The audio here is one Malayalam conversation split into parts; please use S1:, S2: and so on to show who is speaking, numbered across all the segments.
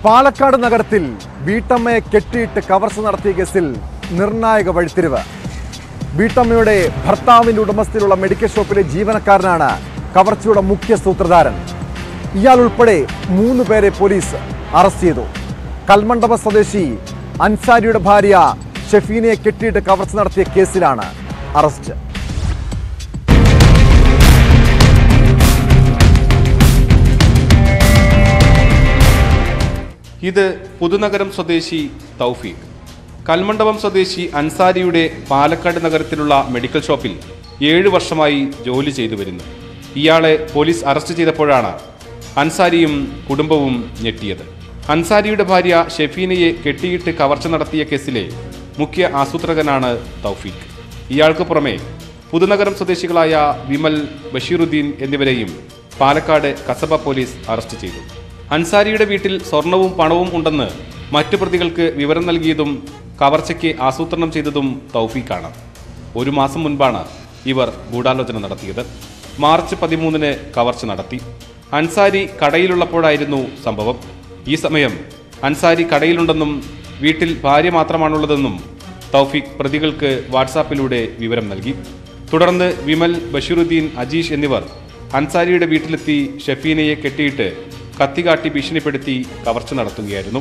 S1: പാലക്കാട് നഗരത്തിൽ വീട്ടമ്മയെ കെട്ടിയിട്ട് കവർച്ച നടത്തിയ കേസിൽ നിർണായക വഴിത്തിരിവ് വീട്ടമ്മയുടെ ഭർത്താവിന്റെ ഉടമസ്ഥയിലുള്ള മെഡിക്കൽ ഷോപ്പിലെ ജീവനക്കാരനാണ് കവർച്ചയുടെ മുഖ്യ സൂത്രധാരൻ ഇയാൾ ഉൾപ്പെടെ മൂന്ന് പേരെ പോലീസ് അറസ്റ്റ് ചെയ്തു കൽമണ്ഡപ സ്വദേശി അൻസാരിയുടെ ഭാര്യ ഷെഫീനയെ കെട്ടിയിട്ട് കവർച്ച നടത്തിയ കേസിലാണ് അറസ്റ്റ്
S2: ഇത് പുതുനഗരം സ്വദേശി തൗഫീഖ് കൽമണ്ഡപം സ്വദേശി അൻസാരിയുടെ പാലക്കാട് നഗരത്തിലുള്ള മെഡിക്കൽ ഷോപ്പിൽ ഏഴ് വർഷമായി ജോലി ചെയ്തു വരുന്നു ഇയാളെ പോലീസ് അറസ്റ്റ് ചെയ്തപ്പോഴാണ് അൻസാരിയും കുടുംബവും ഞെട്ടിയത് അൻസാരിയുടെ ഭാര്യ ഷെഫീനയെ കെട്ടിയിട്ട് കവർച്ച നടത്തിയ കേസിലെ മുഖ്യ ആസൂത്രകനാണ് തൗഫീഖ് ഇയാൾക്ക് പുറമെ പുതുനഗരം സ്വദേശികളായ വിമൽ ബഷീറുദ്ദീൻ എന്നിവരെയും പാലക്കാട് കസബ പോലീസ് അറസ്റ്റ് ചെയ്തു അൻസാരിയുടെ വീട്ടിൽ സ്വർണവും പണവും ഉണ്ടെന്ന് മറ്റു പ്രതികൾക്ക് വിവരം നൽകിയതും കവർച്ചയ്ക്ക് ആസൂത്രണം ചെയ്തതും തൗഫീഖാണ് ഒരു മാസം മുൻപാണ് ഇവർ ഗൂഢാലോചന നടത്തിയത് മാർച്ച് പതിമൂന്നിന് കവർച്ച നടത്തി അൻസാരി കടയിലുള്ളപ്പോഴായിരുന്നു സംഭവം ഈ സമയം അൻസാരി കടയിലുണ്ടെന്നും വീട്ടിൽ ഭാര്യ മാത്രമാണുള്ളതെന്നും തൗഫീഖ് പ്രതികൾക്ക് വാട്സാപ്പിലൂടെ വിവരം നൽകി തുടർന്ന് വിമൽ ബഷീറുദ്ദീൻ അജീഷ് എന്നിവർ അൻസാരിയുടെ വീട്ടിലെത്തി ഷെഫീനയെ കെട്ടിയിട്ട് കത്തികാട്ടി ഭീഷണിപ്പെടുത്തി കവർച്ച നടത്തുകയായിരുന്നു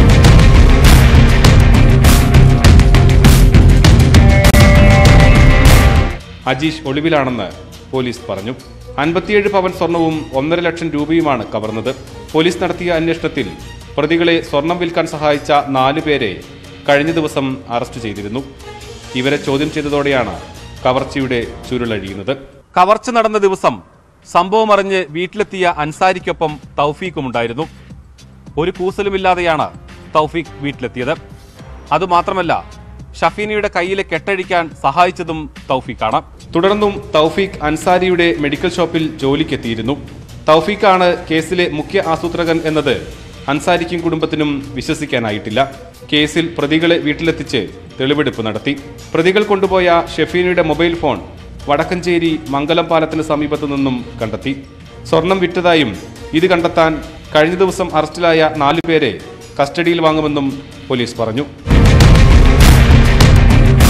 S2: അജീഷ് ഒളിവിലാണെന്ന് പോലീസ് പറഞ്ഞു അൻപത്തിയേഴ് പവൻ സ്വർണവും ഒന്നര ലക്ഷം രൂപയുമാണ് കവർന്നത് പോലീസ് നടത്തിയ അന്വേഷണത്തിൽ പ്രതികളെ സ്വർണം വിൽക്കാൻ സഹായിച്ച നാലു പേരെ കഴിഞ്ഞ ദിവസം അറസ്റ്റ് ചെയ്തിരുന്നു ഇവരെ ചോദ്യം ചെയ്തതോടെയാണ് കവർച്ചയുടെ ചുരുളഴിയുന്നത് കവർച്ച നടന്ന ദിവസം സംഭവം അറിഞ്ഞ് വീട്ടിലെത്തിയ അൻസാരിക്കൊപ്പം തൗഫീഖും ഉണ്ടായിരുന്നു ഒരു കൂസലുമില്ലാതെയാണ് തൗഫീഖ് വീട്ടിലെത്തിയത് അതുമാത്രമല്ല ഷഫീനയുടെ കയ്യിലെ കെട്ടഴിക്കാൻ സഹായിച്ചതും തൗഫീഖാണ് തുടർന്നും തൗഫീഖ് അൻസാരിയുടെ മെഡിക്കൽ ഷോപ്പിൽ ജോലിക്കെത്തിയിരുന്നു തൗഫീഖാണ് കേസിലെ മുഖ്യ ആസൂത്രകൻ എന്നത് അൻസാരിക്കും കുടുംബത്തിനും വിശ്വസിക്കാനായിട്ടില്ല കേസിൽ പ്രതികളെ വീട്ടിലെത്തിച്ച് തെളിവെടുപ്പ് നടത്തി പ്രതികൾ കൊണ്ടുപോയ ഷെഫീനയുടെ മൊബൈൽ ഫോൺ വടക്കഞ്ചേരി മംഗലം പാലത്തിന് സമീപത്തു നിന്നും കണ്ടെത്തി സ്വർണം വിറ്റതായും ഇത് കണ്ടെത്താൻ കഴിഞ്ഞ ദിവസം അറസ്റ്റിലായ നാലു പേരെ കസ്റ്റഡിയിൽ വാങ്ങുമെന്നും പോലീസ് പറഞ്ഞു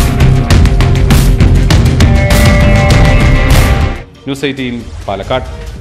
S2: ന്യൂസ് എയ്റ്റീൻ പാലക്കാട്